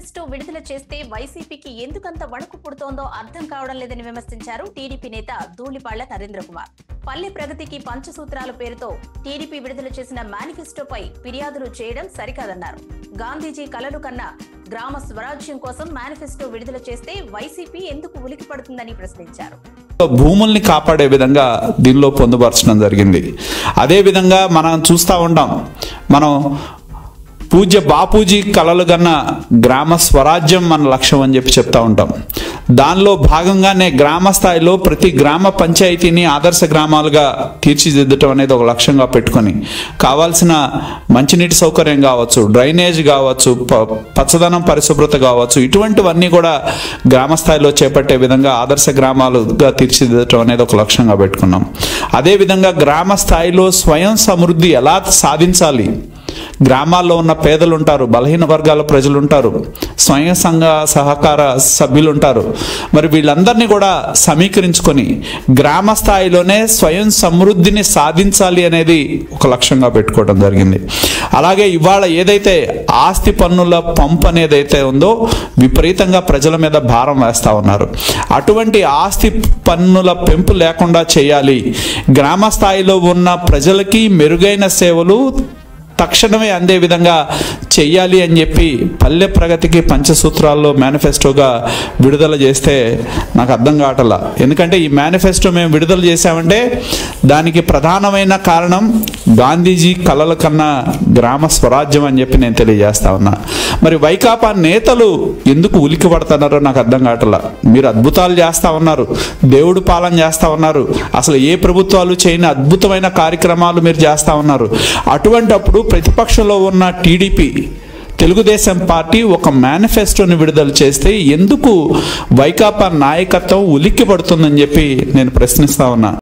manifesto విడుదల చేస్తే వైసీపీకి ఎందుకంత వణుకు పుడుతోందో అర్థం కావడం లేదని విమర్శించారు టీడీపీ నేత ధూళిపాళ్ల నరేంద్ర కుమార్ పల్లె ప్రగతికి పంచసూత్రాల పేరుతో టీడీపీ విడుదల చేసిన మేనిఫెస్టోపై ఫిర్యాదులు చేయడం సరికాదన్నారు గాంధీజీ కలలు కన్నా గ్రామ స్వరాజ్యం కోసం మేనిఫెస్టో విడుదల చేస్తే వైసీపీ ఎందుకు ఉలికి పడుతుందని ప్రశ్నించారు భూముల్ని కాపాడే విధంగా దీనిలో పొందుపరచడం జరిగింది అదే విధంగా మనం చూస్తూ ఉంటాం మనం పూజ్య బాపూజీ కలలు కన్న గ్రామ స్వరాజ్యం మన లక్ష్యం అని చెప్పి చెప్తా ఉంటాం దానిలో భాగంగానే గ్రామ స్థాయిలో ప్రతి గ్రామ పంచాయతీని ఆదర్శ గ్రామాలుగా తీర్చిదిద్దటం అనేది ఒక లక్ష్యంగా పెట్టుకొని కావాల్సిన మంచినీటి సౌకర్యం కావచ్చు డ్రైనేజ్ కావచ్చు ప- పచ్చదనం పరిశుభ్రత కావచ్చు ఇటువంటివన్నీ కూడా గ్రామ స్థాయిలో చేపట్టే విధంగా ఆదర్శ గ్రామాలుగా తీర్చిదిద్దటం అనేది ఒక లక్ష్యంగా పెట్టుకున్నాం అదేవిధంగా గ్రామ స్థాయిలో స్వయం సమృద్ధి ఎలా సాధించాలి గ్రామాల్లో ఉన్న పేదలు ఉంటారు బలహీన వర్గాల ప్రజలు ఉంటారు స్వయం సంఘ సహకార సభ్యులు ఉంటారు మరి వీళ్ళందరినీ కూడా సమీకరించుకొని గ్రామ స్థాయిలోనే స్వయం సమృద్ధిని సాధించాలి అనేది ఒక లక్ష్యంగా పెట్టుకోవడం జరిగింది అలాగే ఇవాళ ఏదైతే ఆస్తి పన్నుల పంపు అనేది అయితే ఉందో విపరీతంగా ప్రజల మీద భారం వేస్తా ఉన్నారు అటువంటి ఆస్తి పన్నుల పెంపు లేకుండా చేయాలి గ్రామ స్థాయిలో ఉన్న ప్రజలకి మెరుగైన సేవలు తక్షణమే అందే విధంగా చెయ్యాలి అని చెప్పి పల్లె ప్రగతికి పంచసూత్రాల్లో మేనిఫెస్టోగా విడుదల చేస్తే నాకు అర్థం కావటలా ఎందుకంటే ఈ మేనిఫెస్టో మేము విడుదల చేశామంటే దానికి ప్రధానమైన కారణం గాంధీజీ కలల కన్నా గ్రామ స్వరాజ్యం అని చెప్పి నేను తెలియజేస్తా ఉన్నా మరి వైకాపా నేతలు ఎందుకు ఉలికి పడుతున్నారో నాకు అర్థం కావటలా మీరు అద్భుతాలు చేస్తా ఉన్నారు దేవుడు పాలన చేస్తా ఉన్నారు అసలు ఏ ప్రభుత్వాలు చేయని అద్భుతమైన కార్యక్రమాలు మీరు చేస్తా ఉన్నారు అటువంటి అప్పుడు ప్రతిపక్షంలో ఉన్న టీడీపీ తెలుగుదేశం పార్టీ ఒక మేనిఫెస్టోని విడుదల చేస్తే ఎందుకు వైకాపా నాయకత్వం ఉలిక్కి పడుతుందని చెప్పి నేను ప్రశ్నిస్తా ఉన్నా